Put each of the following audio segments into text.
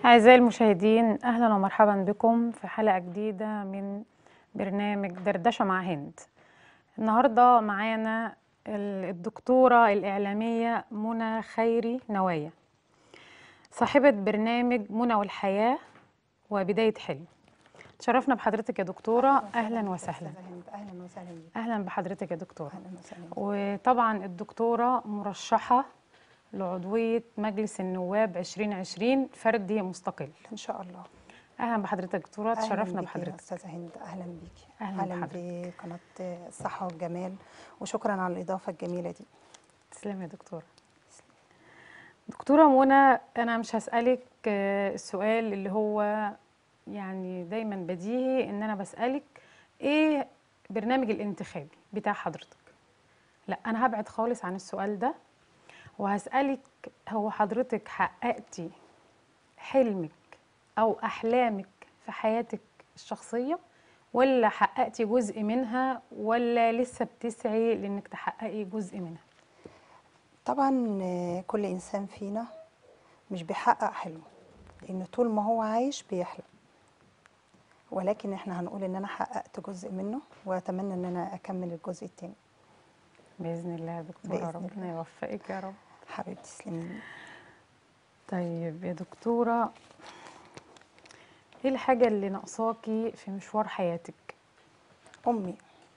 أعزائي المشاهدين أهلا ومرحبا بكم في حلقة جديدة من برنامج دردشة مع هند النهاردة معانا ال- الدكتورة الإعلامية منى خيري نوايا صاحبة برنامج منى والحياة وبداية حلم تشرفنا بحضرتك يا دكتورة أهلا وسهلا أستاذة هند، اهلا وسهلا بيك أهلا بحضرتك يا دكتورة اهلا وسهلا بيك. وطبعا الدكتورة مرشحة لعضوية مجلس النواب 2020 فردي مستقل ان شاء الله اهلا بحضرتك دكتوره أهلاً تشرفنا بيكي يا بحضرتك استاذه هند اهلا بيكي أهلاً اهلا بحضرتك. بقناه الصحه والجمال وشكرا على الاضافه الجميله دي تسلمي يا دكتوره دكتوره منى انا مش هسالك آه، السؤال اللي هو يعني دايما بديهي ان انا بسالك ايه برنامج الانتخابي بتاع حضرتك لا انا هبعد خالص عن السؤال ده وهسالك هو حضرتك حققتي حلمك او احلامك في حياتك الشخصيه ولا حققتي جزء منها ولا لسه بتسعي لانك تحققي جزء منها طبعا آه، كل انسان فينا مش بيحقق حلمه لان طول ما هو عايش بيحلم ولكن احنا هنقول ان انا حققت جزء منه واتمنى ان انا اكمل الجزء التاني باذن الله يا دكتوره بإذن ربنا الله. يوفقك يا رب حبيبتي تسلمي طيب يا دكتوره ايه الحاجه اللي ناقصاكي في مشوار حياتك امي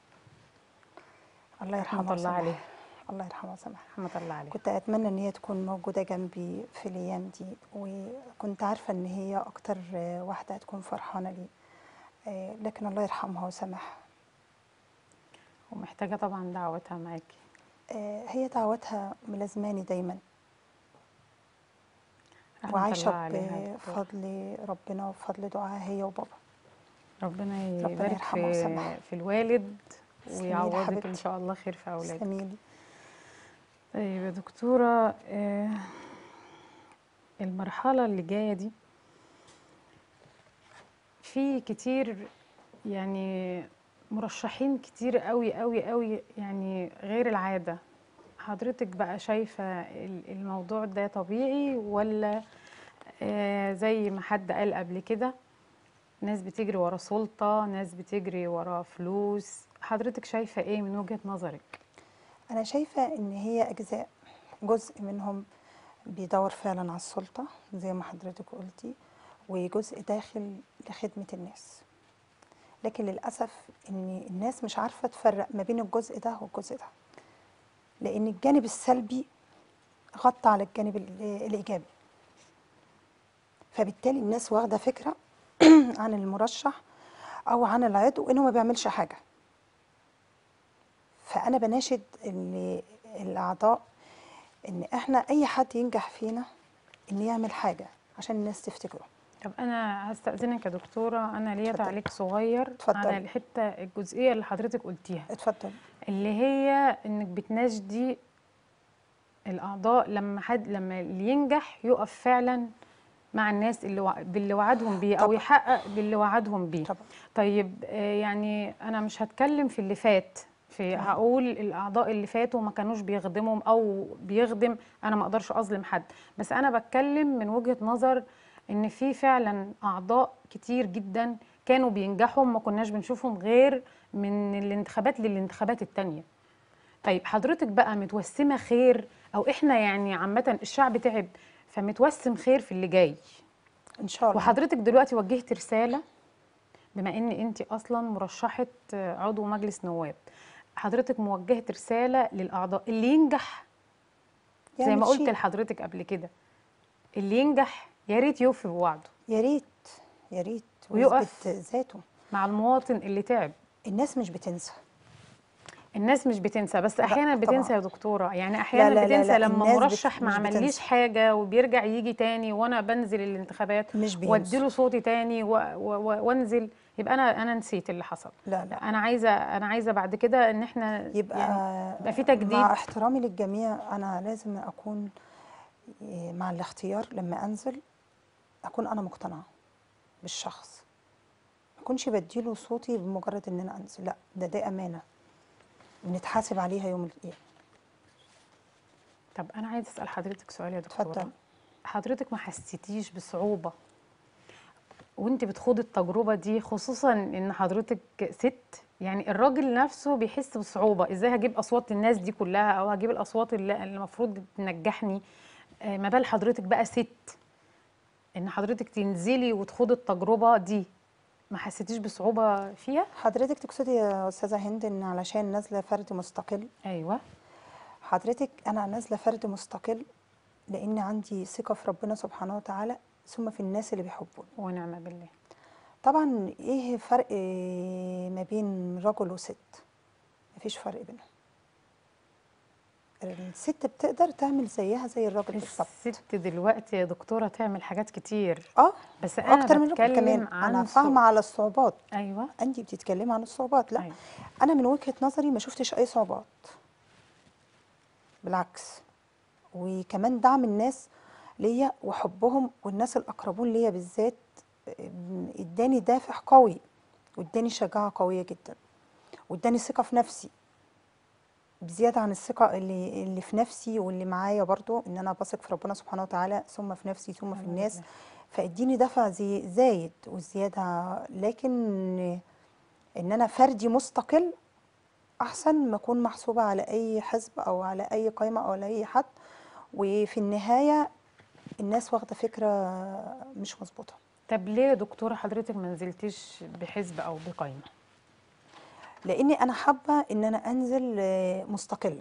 الله رحمة يرحمها الله عليها. ويسامحها الله يرحمها ويسامحها رحمه الله عليك كنت اتمنى ان هي تكون موجوده جنبي في الايام دي وكنت عارفه ان هي اكتر آه، واحده هتكون فرحانه لي آه، لكن الله يرحمها ويسامحها ومحتاجه طبعا دعوتها معاكي آه، هي دعوتها ملازماني دايما رحمة وعايشه الله عليها يا دكتورة. بفضل ربنا وبفضل دعاء هي وبابا ربنا ربنا يبارك يرحمه في ويسامحه. في الوالد تسلمي لي ويعوضك ان حبيبتي. شاء الله خير في اولادك تسلميلي طيب يا دكتورة آه، المرحلة اللي جاية دي في كتير يعني مرشحين كتير قوي قوي قوي يعني غير العادة حضرتك بقى شايفة ال- الموضوع ده طبيعي ولا آه، زي ما حد قال قبل كده ناس بتجري ورا سلطة ناس بتجري ورا فلوس حضرتك شايفة ايه من وجهة نظرك؟ انا شايفه ان هي اجزاء جزء منهم بيدور فعلا على السلطه زي ما حضرتك قلتي وجزء داخل لخدمه الناس لكن للاسف ان الناس مش عارفه تفرق ما بين الجزء ده والجزء ده لان الجانب السلبي غطى على الجانب ال- الايجابي فبالتالي الناس واخده فكره عن المرشح او عن العضو انه ما بيعملش حاجه فانا بناشد ال- الاعضاء ان احنا اي حد ينجح فينا ان يعمل حاجه عشان الناس تفتكره طب انا هستأذنك يا دكتورة انا ليا اتفضلي. تعليق صغير اتفضلي. على الحتة الجزئية اللي حضرتك قلتيها اتفضل اللي هي انك بتناشدي الاعضاء لما حد لما اللي ينجح يقف فعلا مع الناس اللي وع- باللي وعدهم بيه او طبعا. يحقق باللي وعدهم بيه طبعا طيب آه، يعني انا مش هتكلم في اللي فات في هقول الاعضاء اللي فاتوا ما كانوش بيخدمهم او بيخدم انا ما اقدرش اظلم حد بس انا بتكلم من وجهة نظر ان في فعلا اعضاء كتير جدا كانوا بينجحوا ما كناش بنشوفهم غير من الانتخابات للانتخابات التانية طيب حضرتك بقى متوسمة خير او احنا يعني عامة الشعب تعب فمتوسم خير في اللي جاي ان شاء الله وحضرتك دلوقتي وجهت رسالة بما ان انت اصلا مرشحة عضو مجلس نواب حضرتك موجهة رسالة للأعضاء اللي ينجح زي يعمل ما قلت شيء. لحضرتك قبل كده اللي ينجح يا ريت يوفي بوعده يا ريت يا ريت ويقف. ويثبت ذاته مع المواطن اللي تعب الناس مش بتنسى الناس مش بتنسى بس احيانا طبعاً. بتنسى يا دكتوره يعني احيانا لا، لا، بتنسى لا، لما الناس بت- مرشح ما مش عمليش بتنسى. حاجه وبيرجع يجي تاني وانا بنزل الانتخابات مش بينسوا. واديله صوتي تاني و- و- و- وانزل يبقى انا انا نسيت اللي حصل لا لا انا عايزه انا عايزه بعد كده ان احنا يبقى يعني يبقى في تجديد مع احترامي للجميع انا لازم اكون إيه، مع الاختيار لما انزل اكون انا مقتنعه بالشخص ما اكونش بديله صوتي بمجرد ان انا انزل لا ده دي امانه بنتحاسب عليها يوم القيامه طب انا عايزه اسال حضرتك سؤال يا دكتوره اتفضل. حضرتك ما حسيتيش بصعوبه وانت بتخوضي التجربة دي خصوصا ان حضرتك ست يعني الراجل نفسه بيحس بصعوبة ازاي هجيب اصوات الناس دي كلها او هجيب الاصوات اللي اللي المفروض تنجحني آه، ما بال حضرتك بقى ست ان حضرتك تنزلي وتخوضي التجربة دي ما حسيتيش بصعوبة فيها حضرتك تقصدي يا استاذه هند ان علشان نازله فرد مستقل ايوه حضرتك انا نازله فرد مستقل لان عندي ثقه في ربنا سبحانه وتعالى ثم في الناس اللي بيحبوني ونعم بالله طبعا ايه فرق ما بين رجل وست مفيش فرق بينهم الست بتقدر تعمل زيها زي الراجل بالظبط الست دلوقتي يا دكتورة تعمل حاجات كتير اه بس انا اكتر من الراجل بتكلم كمان عن انا سوء- فاهمه على الصعوبات ايوه انت بتتكلمي عن الصعوبات لا أيوة. انا من وجهه نظري ما شفتش اي صعوبات بالعكس وكمان دعم الناس ليا وحبهم والناس الاقربون ليا بالذات ام، اداني دافع قوي واداني شجاعه قويه جدا واداني ثقه في نفسي بزياده عن الثقه اللي اللي في نفسي واللي معايا برضو ان انا بثق في ربنا سبحانه وتعالى ثم في نفسي ثم في ونعم الناس بالله. فاديني دفع زي زايد والزياده لكن ان انا فردي مستقل احسن ما اكون محسوبه على اي حزب او على اي قائمه او على اي حد وفي النهايه الناس واخده فكره مش مظبوطه طب ليه يا دكتورة حضرتك ما نزلتيش بحزب او بقائمة لاني انا حابه ان انا انزل آه، مستقله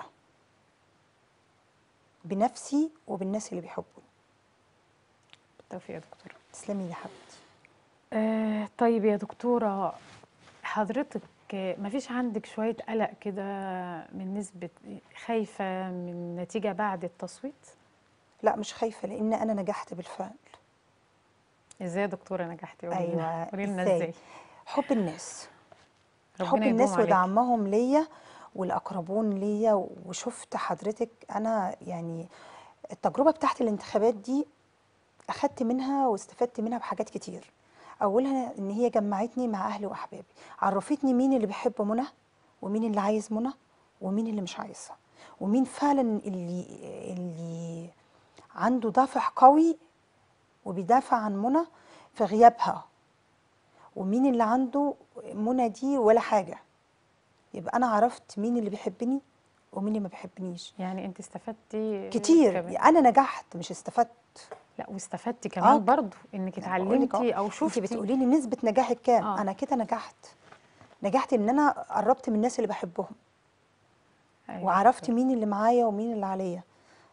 بنفسي وبالناس اللي بيحبوني بالتوفيق يا دكتورة تسلمي يا حبيبتي آه طيب يا دكتورة حضرتك ما فيش عندك شوية قلق كده من نسبة خايفة من نتيجة بعد التصويت لا مش خايفه لان انا نجحت بالفعل ازاي يا دكتورة نجحتي قولي لنا ايوه قولي لنا ازاي ازاي حب الناس حب ربنا الناس يدوم عليكي. ودعمهم ليا والاقربون ليا وشفت حضرتك انا يعني التجربه بتاعت الانتخابات دي اخدت منها واستفدت منها بحاجات كتير اولها ان هي جمعتني مع اهلي واحبابي عرفتني مين اللي بيحب منى ومين اللي عايز منى ومين اللي مش عايزها ومين فعلا اللي اللي عنده دافع قوي وبيدافع عن منى في غيابها ومين اللي عنده منى دي ولا حاجه يبقى انا عرفت مين اللي بيحبني ومين اللي ما بيحبنيش يعني انت استفدتي كتير كمان. انا نجحت مش استفدت لا واستفدتي كمان آه. برضو انك أنا بقول لك أهو، اتعلمتي او انت شفتي بتقولي لي نسبه نجاحك كام آه. انا كده نجحت نجحت ان انا قربت من الناس اللي بحبهم أيوة وعرفت دكتورة. مين اللي معايا ومين اللي عليا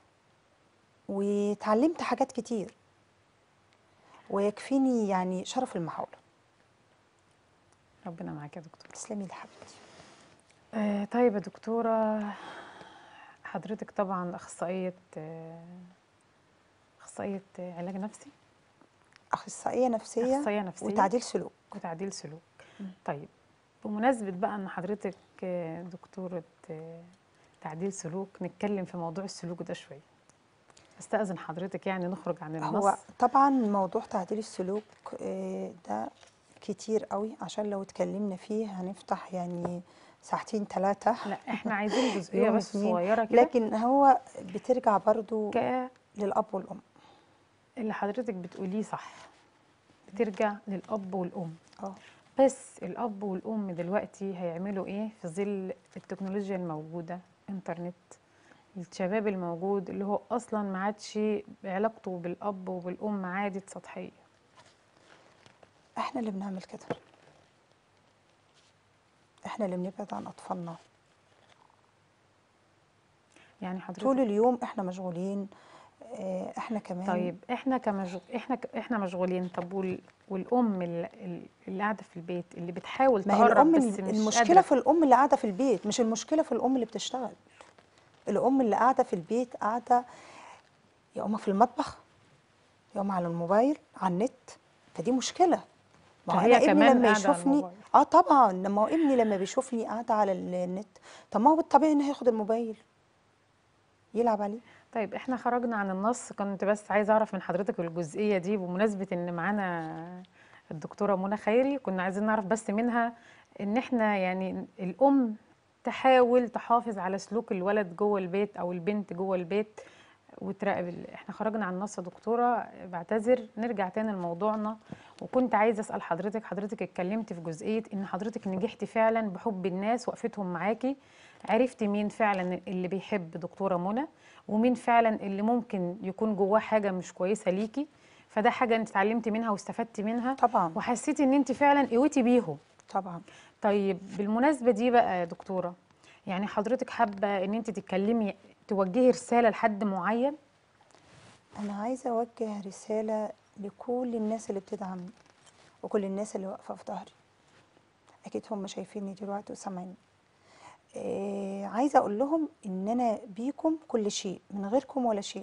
واتعلمت حاجات كتير ويكفيني يعني شرف المحاولة ربنا معاك يا دكتورة تسلمي لي حبيبتي آه طيب يا دكتورة حضرتك طبعا أخصائية آه، أخصائية آه، علاج نفسي أخصائية نفسية أخصائية نفسية وتعديل سلوك وتعديل سلوك طيب بمناسبة بقى أن حضرتك آه، دكتورة آه، تعديل سلوك نتكلم في موضوع السلوك ده شوية استأذن حضرتك يعني نخرج عن النص هو طبعا موضوع تعديل السلوك آه، ده كتير قوي عشان لو اتكلمنا فيه هنفتح يعني ساعتين ثلاثة لا احنا عايزين جزئية يوم بس اتنين. صغيرة كده لكن هو بترجع برضو ك- للأب والأم اللي حضرتك بتقوليه صح بترجع للأب والأم اه بس الأب والأم دلوقتي هيعملوا إيه في ظل التكنولوجيا الموجودة إنترنت الشباب الموجود اللي هو أصلا ما عادش علاقته بالأب وبالأم عادت سطحية احنا اللي بنعمل كده احنا اللي بنبعد عن أطفالنا يعني حضرتك طول اليوم احنا مشغولين آه، احنا كمان طيب احنا كمشغ... احنا ك... احنا مشغولين طب وال... والام اللي, اللي قاعده في البيت اللي بتحاول ما هي تقرب الأم بس ال- مش المشكلة قادرة. في الأم اللي قاعدة في البيت مش المشكلة في الأم اللي بتشتغل الأم اللي قاعدة في البيت قاعدة يا إما في المطبخ يا إما على الموبايل على النت فدي مشكلة ما هو فهي أنا ابني كمان لما قاعدة على يشوفني الموبايل. اه طبعا لما هو ابني لما بيشوفني قاعدة على ال- النت طب ما هو بالطبيعي إنه هياخد الموبايل يلعب عليه طيب احنا خرجنا عن النص كنت بس عايزه اعرف من حضرتك الجزئيه دي بمناسبه ان معانا الدكتوره منى خيري كنا عايزين نعرف بس منها ان احنا يعني الام تحاول تحافظ على سلوك الولد جوه البيت او البنت جوه البيت وتراقب ال- احنا خرجنا عن النص يا دكتوره بعتذر نرجع تاني لموضوعنا وكنت عايزه اسال حضرتك حضرتك اتكلمتي في جزئيه ان حضرتك نجحتي فعلا بحب الناس وقفتهم معاكي عرفتي مين فعلا اللي بيحب دكتوره منى ومين فعلا اللي ممكن يكون جواه حاجه مش كويسه ليكي فده حاجه انت اتعلمتي منها واستفدتي منها طبعا وحسيتي ان انت فعلا قويتي بيهم طبعا طيب بالمناسبة دي بقى يا دكتورة يعني حضرتك حابة ان انت تتكلمي توجهي رسالة لحد معين انا عايزه اوجه رساله لكل الناس اللي بتدعمني وكل الناس اللي واقفه في ظهري اكيد هم شايفيني دلوقتي وسامعيني آه عايزه اقول لهم ان انا بيكم كل شيء من غيركم ولا شيء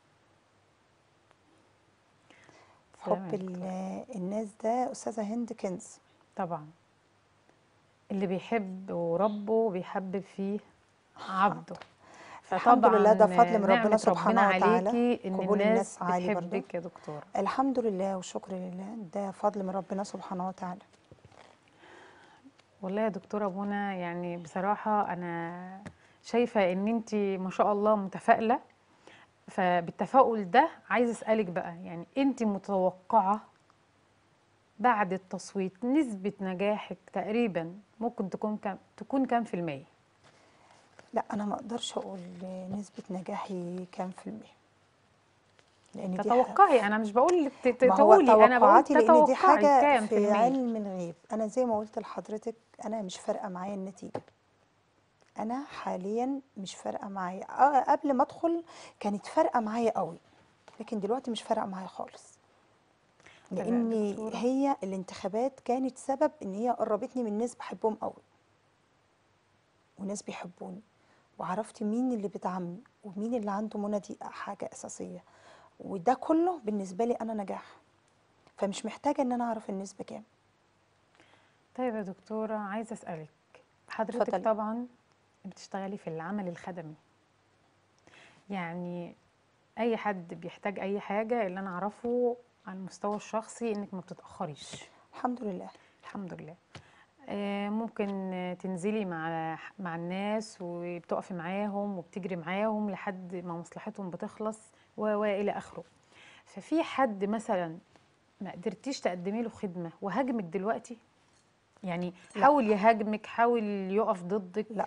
سلام حب يا دكتورة. ال- الناس ده استاذه هند كنز طبعا اللي بيحب وربه بيحبب فيه عبده الحمد لله ده فطبعاً فضل من ربنا نعمة سبحانه وتعالى. عليكي ان قبول الناس الناس عالي برضو. بتحبك يا دكتورة الحمد لله والشكر لله ده فضل من ربنا سبحانه وتعالى والله يا دكتورة منى يعني بصراحة أنا شايفة إن أنت ما شاء الله متفائلة فبالتفاؤل ده عايزة أسألك بقى يعني أنت متوقعة بعد التصويت نسبة نجاحك تقريبا ممكن تكون كام تكون كام في المية؟ لا انا ما اقدرش اقول نسبه نجاحي كام في المية لان دي ح- تتوقعي أنا مش بقول لك ت- ت- ما هو تقولي أنا بقول توقعاتي لان دي تتوقعي حاجه كام في في المية؟ علم الغيب انا زي ما قلت لحضرتك انا مش فارقه معايا النتيجه انا حاليا مش فارقه معايا آه، قبل ما ادخل كانت فارقه معايا قوي لكن دلوقتي مش فارقه معايا خالص طب يا لان دكتورة. هي الانتخابات كانت سبب ان هي قربتني من ناس بحبهم قوي وناس بيحبوني وعرفت مين اللي بيدعمني ومين اللي عنده منى دي حاجه اساسيه وده كله بالنسبه لي انا نجاح فمش محتاجه ان انا اعرف النسبه كام طيب يا دكتورة عايزة أسألك حضرتك اتفضلي. طبعا بتشتغلي في العمل الخدمي يعني أي حد بيحتاج أي حاجة اللي أنا أعرفه على المستوى الشخصي إنك ما بتتأخريش الحمد لله الحمد لله آه، ممكن آه، تنزلي مع مع الناس وبتقفي معاهم وبتجري معاهم لحد ما مصلحتهم بتخلص و و إلى آخره ففي حد مثلا ما قدرتيش تقدمي له خدمة وهاجمك دلوقتي يعني لا. حاول يهاجمك حاول يقف ضدك لا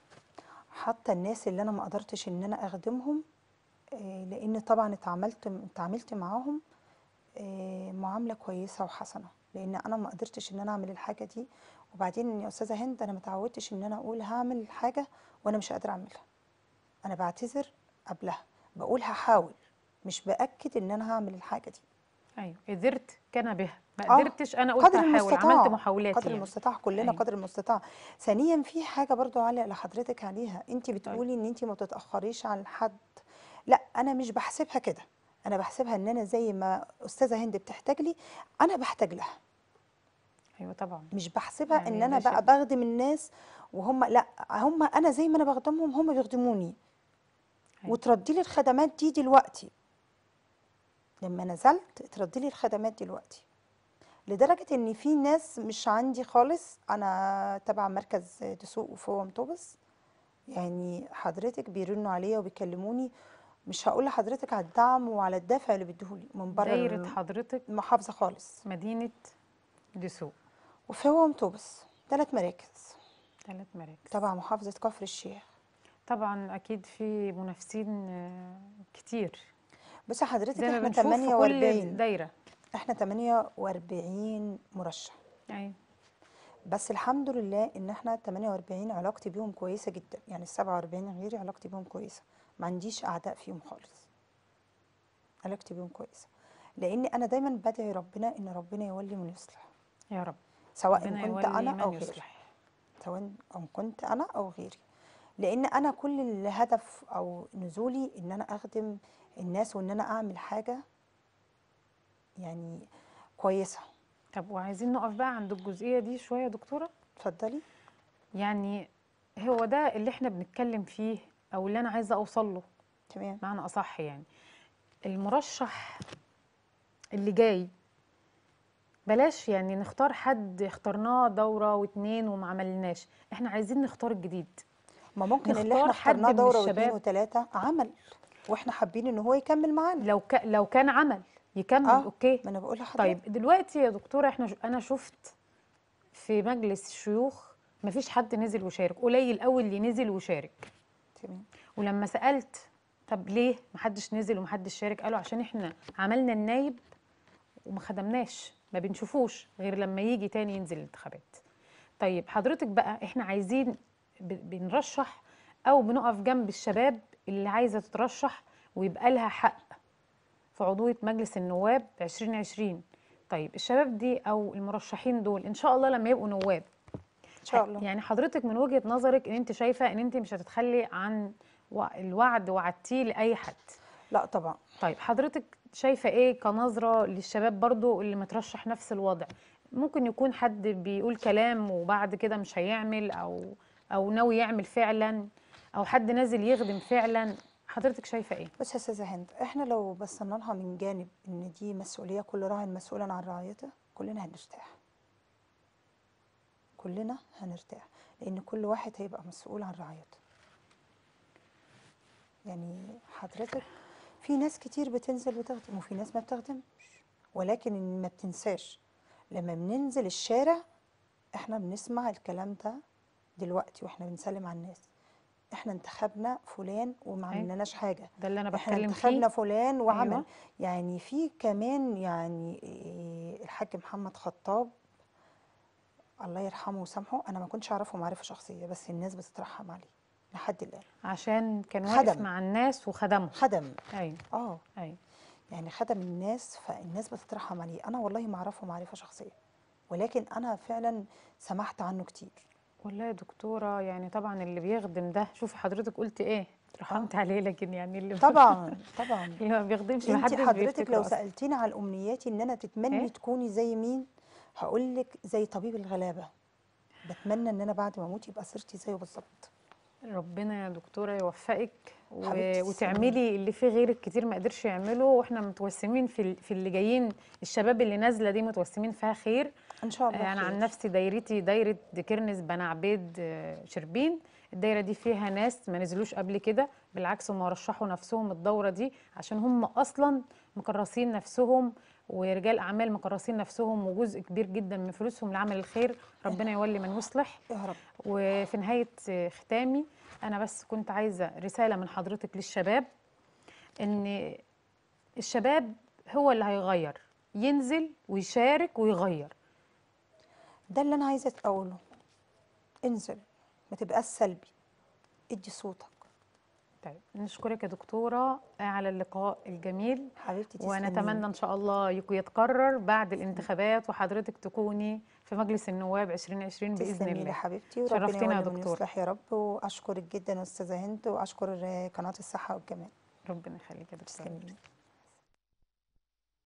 حتى الناس اللي انا ما قدرتش ان انا اخدمهم آه، لان طبعا اتعاملت اتعاملت معاهم آه، معامله كويسه وحسنه لان انا ما قدرتش ان انا اعمل الحاجه دي وبعدين يا استاذه هند انا ما اتعودتش ان انا اقول هعمل حاجه وانا مش قادره اعملها انا بعتذر قبلها بقول هحاول مش باكد ان انا هعمل الحاجه دي ايوه قدرت كان بها ما آه، قدرتش انا قلت قدر هحاول المستطاع عملت محاولاتي قدر يعني. المستطاع كلنا أيوة. قدر المستطاع ثانيا في حاجه برضو عاليه لحضرتك عليها انت بتقولي ان انت ما تتاخريش عن حد لا انا مش بحسبها كده انا بحسبها ان انا زي ما استاذه هند بتحتاج لي انا بحتاج لها ايوه طبعا مش بحسبها يعني ان انا ده بقى شيء- بخدم الناس وهم لا هم انا زي ما انا بخدمهم هم بيخدموني أيوة. وتردي لي الخدمات دي دلوقتي لما نزلت تردي لي الخدمات دلوقتي لدرجة ان في ناس مش عندي خالص انا تبع مركز دسوق وفوق مطوبس يعني حضرتك بيرنوا عليا وبيكلموني مش هقول لحضرتك على الدعم وعلى الدافع اللي بيديهولي من بره دايره حضرتك المحافظة خالص مدينه دسوق وفوق مطوبس ثلاث مراكز ثلاث مراكز تبع محافظة كفر الشيخ طبعا اكيد في منافسين آه، كتير بس حضرتك زي ما احنا بنشوف في كل 48 دايره احنا 48 مرشح ايوه بس الحمد لله ان احنا 48 علاقتي بيهم كويسه جدا يعني ال 47 غيري علاقتي بيهم كويسه ما عنديش اعداء فيهم خالص علاقتي بيهم كويسه لان انا دايما بدعي ربنا ان ربنا يولي من يصلح يا رب سواء ربنا ان كنت يولي انا من او غيري يصلح سواء ان كنت انا او غيري لان انا كل الهدف او نزولي ان انا اخدم الناس وان انا اعمل حاجه يعني كويسه طب وعايزين نقف بقى عند الجزئيه دي شويه يا دكتوره اتفضلي يعني هو ده اللي احنا بنتكلم فيه او اللي انا عايزه اوصل له تمام معنى اصح يعني المرشح اللي جاي بلاش يعني نختار حد اخترناه دوره واتنين وما عملناش احنا عايزين نختار الجديد ما ممكن اللي نختار احنا حد اخترناه من دوره واثنين الشباب. وثلاثه عمل واحنا حابين ان هو يكمل معانا لو ك... لو كان عمل يكمل اه اوكي ما انا بقول لحضرتك طيب دلوقتي يا دكتوره احنا ش- انا شفت في مجلس الشيوخ مفيش حد نزل وشارك قليل قوي اللي نزل وشارك تمام ولما سالت طب ليه محدش نزل ومحدش شارك قالوا عشان احنا عملنا النايب وما خدمناش ما بنشوفوش غير لما يجي تاني ينزل الانتخابات طيب حضرتك بقى احنا عايزين ب- بنرشح او بنقف جنب الشباب اللي عايزه تترشح ويبقى لها حق في عضويه مجلس النواب 2020 طيب الشباب دي او المرشحين دول ان شاء الله لما يبقوا نواب ان شاء الله يعني حضرتك من وجهة نظرك ان انت شايفة ان انت مش هتتخلي عن وع- الوعد وعدتيه لأي حد لا طبعا طيب حضرتك شايفة ايه كنظرة للشباب برضو اللي مترشح نفس الوضع ممكن يكون حد بيقول كلام وبعد كده مش هيعمل او او ناوي يعمل فعلا او حد نازل يخدم فعلا حضرتك شايفة ايه بس يا استاذه هند احنا لو بصينا لها من جانب ان دي مسؤوليه كل راع مسؤول عن رعيته كلنا هنرتاح كلنا هنرتاح لان كل واحد هيبقى مسؤول عن رعيته يعني حضرتك في ناس كتير بتنزل وتخدم وفي ناس ما بتخدمش ولكن إن ما تنساش لما بننزل الشارع احنا بنسمع الكلام ده دلوقتي واحنا بنسلم على الناس احنا انتخبنا فلان وما أيوة. عملناش حاجه ده اللي انا احنا بتكلم انتخبنا فيه فلان وعمل أيوة. يعني في كمان يعني إيه الحاج محمد خطاب الله يرحمه ويسامحه انا ما كنتش اعرفه معرفه شخصيه بس الناس بتترحم عليه لحد الان عشان كان واقف خدم. مع الناس وخدمهم خدم ايوه اه ايوه يعني خدم الناس فالناس بتترحم عليه انا والله ما اعرفه معرفه شخصيه ولكن انا فعلا سمعت عنه كتير والله يا دكتورة يعني طبعا اللي بيخدم ده شوفي حضرتك قلت ايه اترحمت عليه لكن يعني اللي طبعا طبعا اللي ما بيخدمش انت محدش حضرتك بيفتكره لو أصلاً. سالتيني على امنياتي ان انا تتمني إيه؟ تكوني زي مين هقول لك زي طبيب الغلابه بتمنى ان انا بعد ما اموت يبقى صرتي زيه بالظبط ربنا يا دكتورة يوفقك و... حبيبتي وتعملي اللي فيه غيرك كتير ما قدرش يعمله واحنا متوسمين في ال- في اللي جايين الشباب اللي نازلة دي متوسمين فيها خير ان شاء الله انا عن خير. نفسي دايرتي دايرة كرنس بني عبيد آه، شربين الدايرة دي فيها ناس ما نزلوش قبل كده بالعكس هم رشحوا نفسهم الدورة دي عشان هم أصلا مكرسين نفسهم ورجال أعمال مكرسين نفسهم وجزء كبير جدا من فلوسهم لعمل الخير ربنا يولي من يصلح يا رب وفي نهاية ختامي أنا بس كنت عايزة رسالة من حضرتك للشباب إن الشباب هو اللي هيغير ينزل ويشارك ويغير ده اللي انا عايزه اقوله انزل ما تبقاش سلبي ادي صوتك طيب نشكرك يا دكتورة على اللقاء الجميل حبيبتي تسلمي ونتمنى ان شاء الله يكون يتكرر بعد الانتخابات وحضرتك تكوني في مجلس النواب 2020 باذن تسلمي لي الله حبيبتي وربنا شرفتينا يا يولي من دكتورة. يصلح يا رب واشكرك جدا استاذه هند واشكر قناه الصحه والجمال ربنا يخليك يا دكتورة تسلمي لي